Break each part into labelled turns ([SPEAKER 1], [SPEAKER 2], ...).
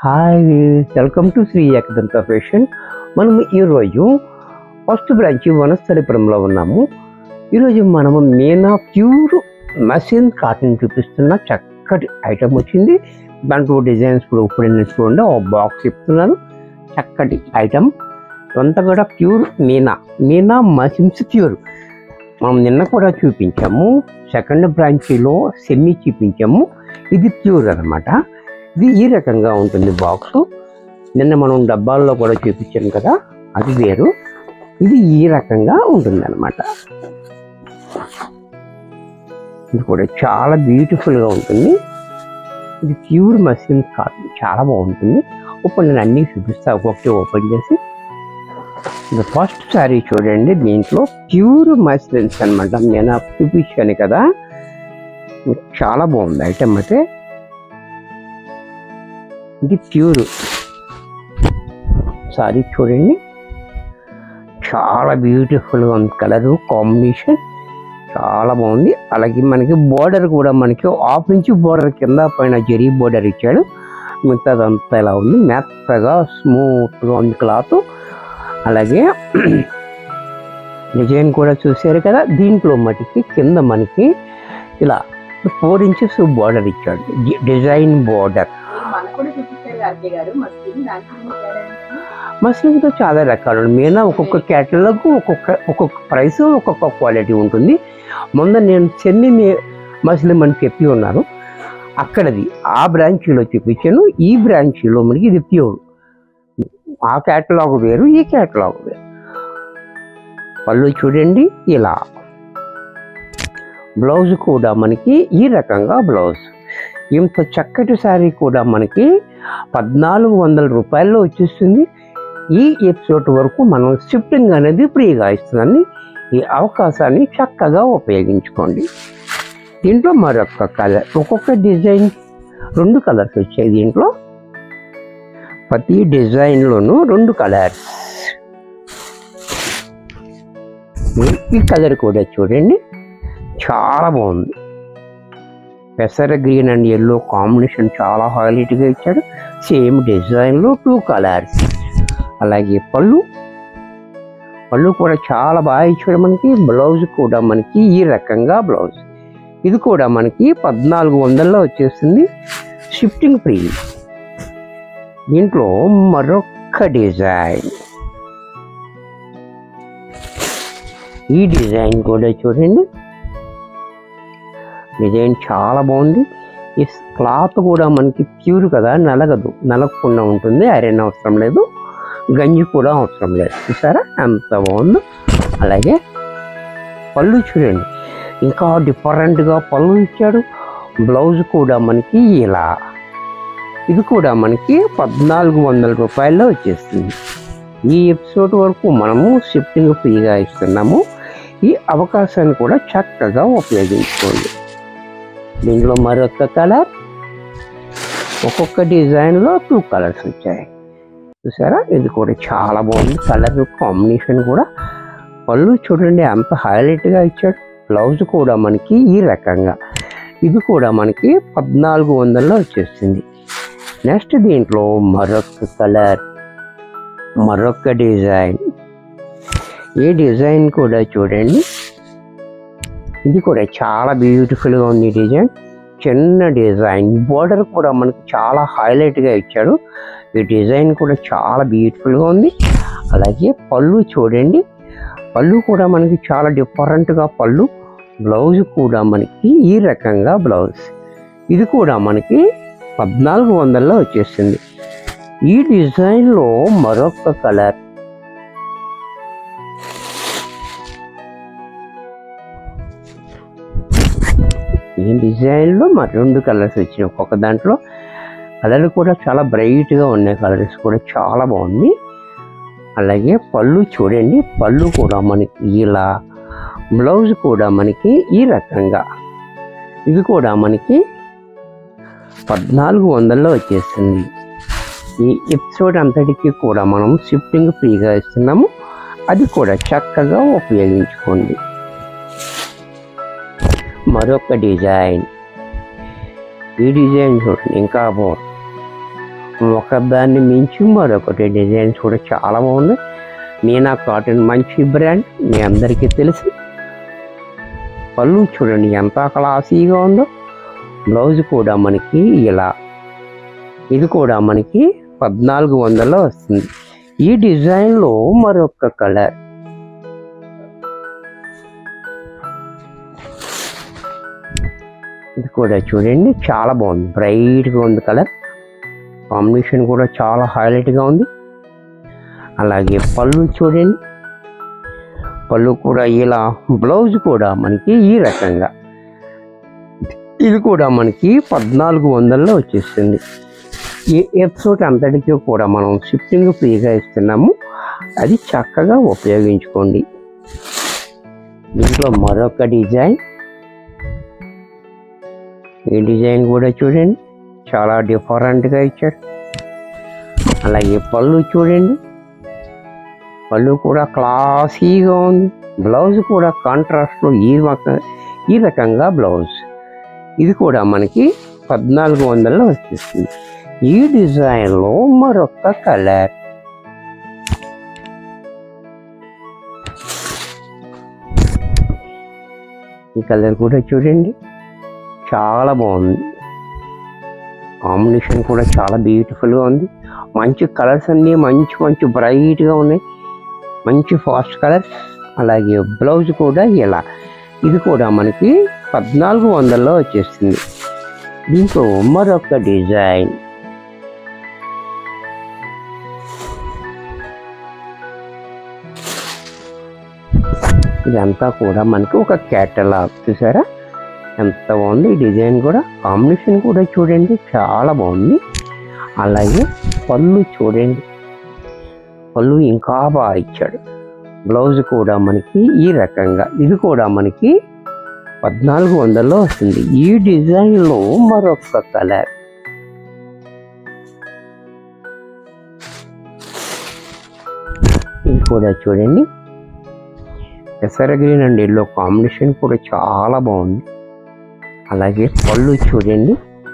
[SPEAKER 1] Hi welcome to Shri Ekadanta fashion మనము ఈరోజు first branch వనస్థలిపురంలో ఉన్నాము ఈరోజు మనము మీనా ప్యూర్ మసిన్ కాటన్ చూపిస్తున్న చక్కటి ఐటమ్ వచ్చింది దాంట్లో డిజైన్స్ కూడా ఇప్పుడు నేను చూడండి ఒక బాక్స్ చెప్తున్నాను చక్కటి ఐటమ్ అంతా కూడా ప్యూర్ మీనా మీనా మసిన్స్ ప్యూర్ మనం నిన్న కూడా చూపించాము సెకండ్ బ్రాంచీలో సెమీ చూపించాము ఇది ప్యూర్ అన్నమాట ఇది ఈ రకంగా ఉంటుంది బాక్స్ నిన్న మనం డబ్బాల్లో కూడా చూపించాం కదా అది వేరు ఇది ఈ రకంగా ఉంటుంది అనమాట ఇది కూడా చాలా బ్యూటిఫుల్గా ఉంటుంది ఇది ప్యూర్ మసిన్ కాటన్ చాలా బాగుంటుంది ఇప్పుడు నేను అన్నీ చూపిస్తా ఒక్కొక్కటి ఓపెన్ చేసి ఇది ఫస్ట్ సారీ చూడండి దీంట్లో ప్యూర్ మసిన్స్ అనమాట నేను చూపించాను కదా చాలా బాగుంది ఐటమ్ అయితే ఇది ప్యూర్ సారీ చూడండి చాలా బ్యూటిఫుల్గా ఉంది కలరు కాంబినేషన్ చాలా బాగుంది అలాగే మనకి బోర్డర్ కూడా మనకి ఆఫ్ ఇంచ్ బోర్డర్ కింద పైన జరీ బోర్డర్ ఇచ్చాడు మిగతాదంతా ఇలా ఉంది మెత్తగా స్మూత్గా ఉంది క్లాత్ అలాగే డిజైన్ కూడా చూసారు కదా దీంట్లో మటుకి కింద మనకి ఇలా ఫోర్ ఇంచెస్ బోర్డర్ ఇచ్చాడు డి- డిజైన్ బోర్డర్
[SPEAKER 2] మనకు కూడా చూపించారు గార్గే గారు మస్కిన్ దానికి ఏం తేడా ఏంటి?
[SPEAKER 1] మస్లిన్తో చాలా రకాలు ఉన్నాయి మీనా ఒక్కొక్క క్యాటలాగ్ ఒక్కొక్క ఒక్కొక్క ప్రైస్ ఒక్కొక్క క్వాలిటీ ఉంటుంది మొన్న నేను చెన్ని మస్లిం అని చెప్పి ఉన్నాను అక్కడది ఆ బ్రాంచీలో చూపించాను ఈ బ్రాంచీలో మనకి ఇది ప్యూర్ ఆ క్యాటలాగ్ వేరు ఈ క్యాటలాగ్ వేరు పళ్ళు చూడండి ఇలా బ్లౌజ్ కూడా మనకి ఈ రకంగా బ్లౌజ్ ఇంత చక్కటి శారీ కూడా మనకి పద్నాలుగు వందల రూపాయల్లో వచ్చేస్తుంది ఈ ఎపిసోడ్ వరకు మనం షిఫ్టింగ్ అనేది ఫ్రీగా ఇస్తుందని ఈ అవకాశాన్ని చక్కగా ఉపయోగించుకోండి దీంట్లో మరొక కలర్ ఒక్కొక్క డిజైన్ రెండు కలర్స్ వచ్చాయి దీంట్లో ప్రతి డిజైన్లోనూ రెండు కలర్స్ ఈ కలర్ కూడా చూడండి చాలా బాగుంది పెసర గ్రీన్ అండ్ ఎల్లో కాంబినేషన్ చాలా హైలైట్గా ఇచ్చాడు సేమ్ డిజైన్లో టూ కలర్స్ అలాగే పళ్ళు పళ్ళు కూడా చాలా బాగా ఇచ్చాడు మనకి బ్లౌజ్ కూడా మనకి ఈ రకంగా బ్లౌజ్ ఇది కూడా మనకి పద్నాలుగు వందల్లో వచ్చేస్తుంది షిఫ్టింగ్ ఫ్రీ దీంట్లో మరొక డిజైన్ ఈ డిజైన్ కూడా చూడండి డిజైన్ చాలా బాగుంది ఈ క్లాత్ కూడా మనకి ప్యూర్ కదా నలగదు నలగకుండా ఉంటుంది ఐరన్ అవసరం లేదు గంజి కూడా అవసరం లేదు చూసారా ఎంత బాగుందో అలాగే పళ్ళు చూడండి ఇంకా డిఫరెంట్గా పళ్ళు ఇచ్చాడు బ్లౌజ్ కూడా మనకి ఇలా ఇది కూడా మనకి పద్నాలుగు వందల రూపాయల్లో వచ్చేస్తుంది ఈ ఎపిసోడ్ వరకు మనము షిఫ్టింగ్ ఫ్రీగా ఇస్తున్నాము ఈ అవకాశాన్ని కూడా చక్కగా ఉపయోగించుకోండి దీంట్లో మరొక కలర్ ఒక్కొక్క డిజైన్లో టూ కలర్స్ వచ్చాయి చూసారా ఇది కూడా చాలా బాగుంది కలర్ కాంబినేషన్ కూడా పళ్ళు చూడండి అంత హైలైట్గా ఇచ్చాడు బ్లౌజ్ కూడా మనకి ఈ రకంగా ఇది కూడా మనకి పద్నాలుగు వందల్లో వచ్చేసింది నెక్స్ట్ దీంట్లో మరొక కలర్ మరొక డిజైన్ ఈ డిజైన్ కూడా చూడండి ఇది కూడా చాలా బ్యూటిఫుల్గా ఉంది డిజైన్ చిన్న డిజైన్ బోర్డర్ కూడా మనకి చాలా హైలైట్గా ఇచ్చాడు ఈ డిజైన్ కూడా చాలా బ్యూటిఫుల్గా ఉంది అలాగే పళ్ళు చూడండి పళ్ళు కూడా మనకి చాలా డిఫరెంట్గా పళ్ళు బ్లౌజ్ కూడా మనకి ఈ రకంగా బ్లౌజ్ ఇది కూడా మనకి పద్నాలుగు వందల్లో వచ్చేసింది ఈ డిజైన్లో మరొక కలర్ ఈ డిజైన్లో మరి రెండు కలర్స్ వచ్చినాయి ఒక్కొక్క దాంట్లో కలర్ కూడా చాలా బ్రైట్గా ఉన్నాయి కలర్స్ కూడా చాలా బాగుంది అలాగే పళ్ళు చూడండి పళ్ళు కూడా మనకి ఇలా బ్లౌజ్ కూడా మనకి ఈ రకంగా ఇది కూడా మనకి పద్నాలుగు వందల్లో వచ్చేస్తుంది ఈ ఎపిసోడ్ అంతటికి కూడా మనం షిఫ్టింగ్ ఫ్రీగా ఇస్తున్నాము అది కూడా చక్కగా ఉపయోగించుకోండి మరొక డిజైన్ ఈ డిజైన్ చూడండి ఇంకా బాగుంది ఒకదాన్ని మించి మరొకటి డిజైన్స్ కూడా చాలా బాగుంది మీనా కాటన్ మంచి బ్రాండ్ మీ అందరికీ తెలుసు పళ్ళు చూడండి ఎంత క్లాసీగా ఉందో బ్లౌజ్ కూడా మనకి ఇలా ఇది కూడా మనకి పద్నాలుగు వందల్లో వస్తుంది ఈ డిజైన్లో మరొక కలర్ ఇది కూడా చూడండి చాలా బాగుంది బ్రైట్గా ఉంది కలర్ కాంబినేషన్ కూడా చాలా హైలైట్గా ఉంది అలాగే పళ్ళు చూడండి పళ్ళు కూడా ఇలా బ్లౌజ్ కూడా మనకి ఈ రకంగా ఇది కూడా మనకి పద్నాలుగు వందల్లో వచ్చేస్తుంది ఈ ఎపిసోడ్ అంతటికీ కూడా మనం షిఫ్టింగ్ ఫ్రీగా ఇస్తున్నాము అది చక్కగా ఉపయోగించుకోండి దీంట్లో మరొక డిజైన్ ఈ డిజైన్ కూడా చూడండి చాలా డిఫరెంట్గా ఇచ్చాడు అలాగే పళ్ళు చూడండి పళ్ళు కూడా క్లాసీగా ఉంది బ్లౌజ్ కూడా కాంట్రాస్ట్లో ఈ రక ఈ రకంగా బ్లౌజ్ ఇది కూడా మనకి పద్నాలుగు వందల్లో వచ్చేస్తుంది ఈ డిజైన్లో మరొక కలర్ ఈ కలర్ కూడా చూడండి చాలా బాగుంది కాంబినేషన్ కూడా చాలా బ్యూటిఫుల్గా ఉంది మంచి కలర్స్ అన్నీ మంచి మంచి బ్రైట్గా ఉన్నాయి మంచి ఫాస్ట్ కలర్స్ అలాగే బ్లౌజ్ కూడా ఇలా ఇది కూడా మనకి పద్నాలుగు వందల్లో వచ్చేస్తుంది దీంట్లో మరొక డిజైన్ ఇదంతా కూడా మనకి ఒక క్యాటలాగ్ చూసారా ఎంత బాగుంది ఈ డిజైన్ కూడా కాంబినేషన్ కూడా చూడండి చాలా బాగుంది అలాగే పళ్ళు చూడండి పళ్ళు ఇంకా బాగా ఇచ్చాడు బ్లౌజ్ కూడా మనకి ఈ రకంగా ఇది కూడా మనకి పద్నాలుగు వందల్లో వస్తుంది ఈ డిజైన్లో మరొక కలర్ ఇది కూడా చూడండి పెసర గ్రీన్ అండ్ ఎల్లో కాంబినేషన్ కూడా చాలా బాగుంది అలాగే పళ్ళు చూడండి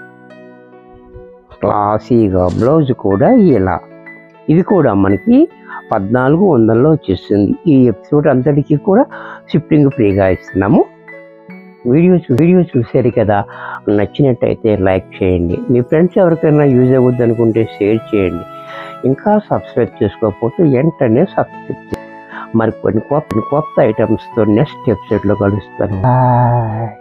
[SPEAKER 1] క్లాసీగా బ్లౌజ్ కూడా ఇలా ఇది కూడా మనకి పద్నాలుగు వందల్లో వచ్చేస్తుంది ఈ ఎపిసోడ్ అంతటికి కూడా షిఫ్టింగ్ ఫ్రీగా ఇస్తున్నాము వీడియో చూ- వీడియో చూసారు కదా నచ్చినట్టయితే లైక్ చేయండి మీ ఫ్రెండ్స్ ఎవరికైనా యూజ్ అవ్వద్దు అనుకుంటే షేర్ చేయండి ఇంకా సబ్స్క్రైబ్ చేసుకోకపోతే వెంటనే సబ్స్క్రైబ్ చేయండి మరి కొన్ని కొత్త కొత్త ఐటమ్స్తో నెక్స్ట్ ఎపిసోడ్లో కలుస్తాను బాయ్